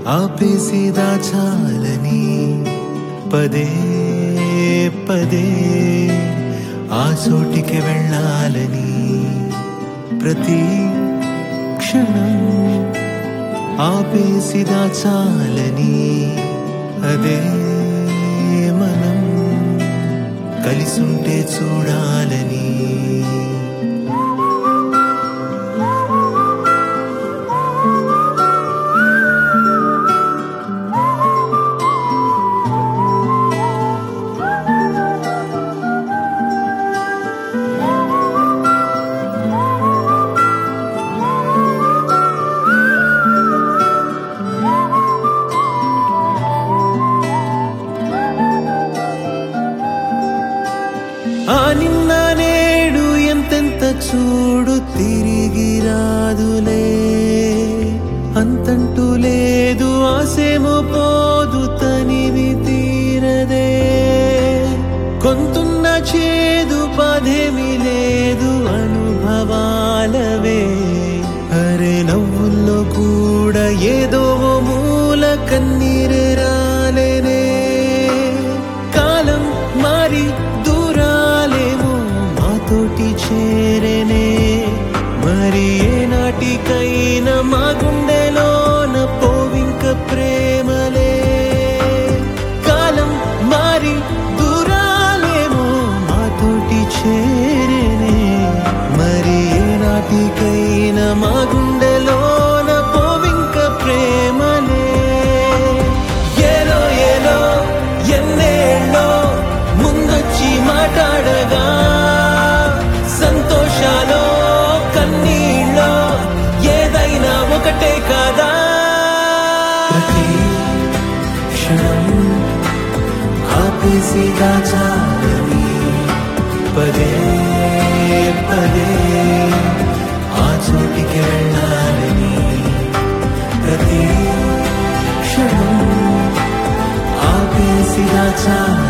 ఆపేసి దాచాలని పదే పదే ఆ చోటికి వెళ్ళాలని ప్రతి క్షణం ఆపేసి దాచాలని అదే మనం కలిసుంటే చూడాలని ఆ నిన్న నేడు ఎంతెంత చూడు తిరిగి రాదులే అంతంటూ లేదు ఆసేమో పోదు తనివి తీరదే కొంతున్న చేదు పదేమి లేదు అనుభవాలవే అరే నవ్వుల్లో కూడా ఏదో ఓ మూల కన్నీరే రాలేనే కాలం మారి దూరాలేమో మాతోటి చేరేనే మరి ఏనాటికైనా మా గుండెలోన పోవింక ప్రేమలే కాలం మారి దూరాలేమో మాతోటి చేరేనే మరి ఏనాటికైనా మా గుండెలోన పోవింక ప్రేమలే ఏలో ఏలో ఎన్నేళ్ళో ముందొచ్చి మాట్లాడగా సంతోషాలో కన్నీళ్ళో ఏదైనా ఒకటే కాదా ప్రతి క్షణం ఆపేసి దాచాలని పదే పదే ఆ చోటికి వెళ్ళాలని ప్రతి క్షణం ఆపేసి దాచాలని